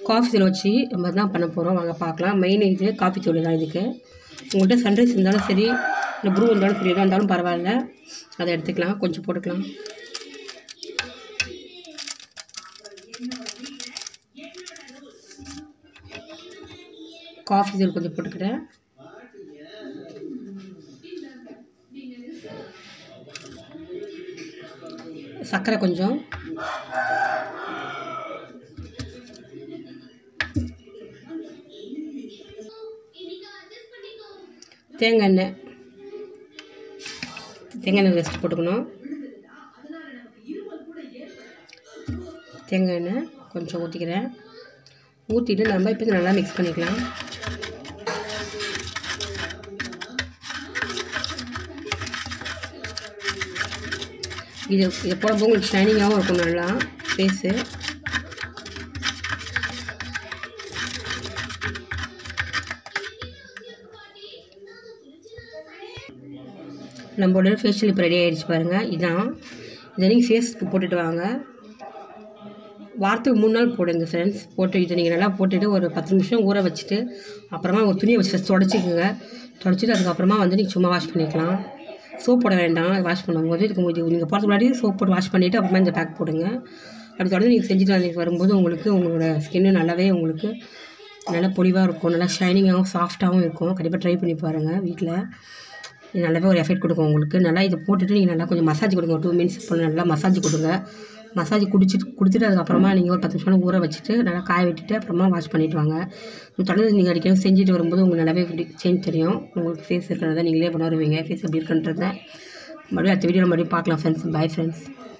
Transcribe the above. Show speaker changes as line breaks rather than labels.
coffee தூள் வச்சு நம்ம தான் பண்ண போகிறோம் வாங்க பார்க்கலாம் மெயின் இது காஃபி தூள் தான் இதுக்கு உங்கள்கிட்ட சன்ரைஸ் இருந்தாலும் சரி இல்லை ப்ரூ இருந்தாலும் சரி எதாக இருந்தாலும் பரவாயில்ல அதை எடுத்துக்கலாம் கொஞ்சம் போட்டுக்கலாம் காஃபி தூள் கொஞ்சம் போட்டுக்கிறேன் சர்க்கரை கொஞ்சம் தேங்காய் எண்ணெய் தேங்காய் எண்ணெய் ரெஸ்ட் போட்டுக்கணும் தேங்காய் எண்ணெய் கொஞ்சம் ஊற்றிக்கிறேன் ஊற்றிட்டு நம்ம இப்போ நல்லா மிக்ஸ் பண்ணிக்கலாம் இது இதை போடும்போது உங்களுக்கு ஷைனிங்காகவும் இருக்கும் நல்லா ஃபேஸு நம்மளோட ஃபேஷியல் இப்போ ரெடி ஆகிடுச்சு பாருங்கள் இதான் இதை நீங்கள் ஃபேஸ்க்கு போட்டுட்டு வாங்க வாரத்துக்கு மூணு நாள் போடுங்க ஃப்ரெண்ட்ஸ் போட்டு இதை நீங்கள் நல்லா போட்டுட்டு ஒரு பத்து நிமிஷம் ஊற வச்சுட்டு அப்புறமா ஒரு துணியை வச்சு ஃபஸ்ட் தொடச்சிக்கோங்க தொடச்சிட்டு அதுக்கப்புறமா வந்து நீங்கள் சும்மா வாஷ் பண்ணிக்கலாம் சோப் போட வேண்டாம் வாஷ் பண்ணும்போது இதுக்கு நீங்கள் போகிறதுக்கு முன்னாடி சோப் போட்டு வாஷ் பண்ணிவிட்டு அப்புறமா இந்த பேக் போடுங்க அப்படி தொடர்ந்து நீங்கள் செஞ்சுட்டு வந்து வரும்போது உங்களுக்கு உங்களோட ஸ்கின்னு நல்லாவே உங்களுக்கு நல்லா பொலிவாக இருக்கும் நல்லா ஷைனிங்காகவும் சாஃப்டாகவும் இருக்கும் கண்டிப்பாக ட்ரை பண்ணி பாருங்கள் வீட்டில் இது நல்லாவே ஒரு எஃபெக்ட் கொடுக்கும் உங்களுக்கு நல்லா இதை போட்டுட்டு நீங்கள் நல்லா கொஞ்சம் மசாஜ் கொடுங்க ஒரு டூ மினிட்ஸ் போல் நல்லா மசாஜ் கொடுங்க மசாஜ் குடிச்சிட்டு கொடுத்துட்டு அதுக்கப்புறமா நீங்கள் ஒரு பத்து நிமிஷம் ஊற வச்சுட்டு நல்லா காய விட்டுட்டு அப்புறமா வாஷ் பண்ணிட்டு வாங்க தொடர்ந்து நீங்கள் அடிக்கடி செஞ்சுட்டு வரும்போது உங்களுக்கு நல்லாவே சேஞ்ச் தெரியும் உங்களுக்கு ஃபேஸ் இருக்கிறத நீங்களே உணருவீங்க ஃபேஸ் எப்படி இருக்குன்றத மறுபடியும் அடுத்த வீடியோ மறுபடியும் பார்க்கலாம் ஃப்ரெண்ட்ஸ் பை ஃப்ரெண்ட்ஸ்